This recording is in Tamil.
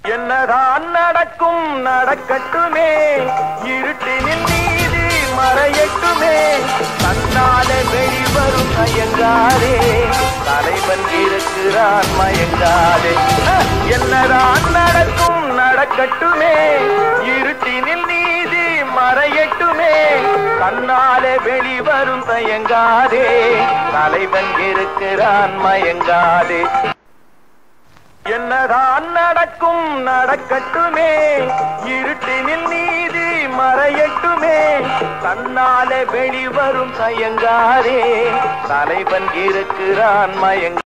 என்னதான் நடக்கும் நடக்கட்டுமே இருட்டினில் நீதி மறையட்டுமே தன்னாலே வெளிவரும் மயங்காதே தலைவன் இருக்கிறான் மயங்காதே அஹ், என்னதான் நடக்கும் நடக்கட்டுமே இருட்டினில் நீதி மறையட்டுமே தன்னாலே வெளிவரும் தயங்காதே தலைவன் இருக்கிறான் மயங்காதே என்னதான் நடக்கும் நடக்கட்டுமே இருட்டினில் நீதி மறையட்டுமே தன்னாலே வெளிவரும் தயங்காதே தலைவன் இருக்கிறான் மயங்க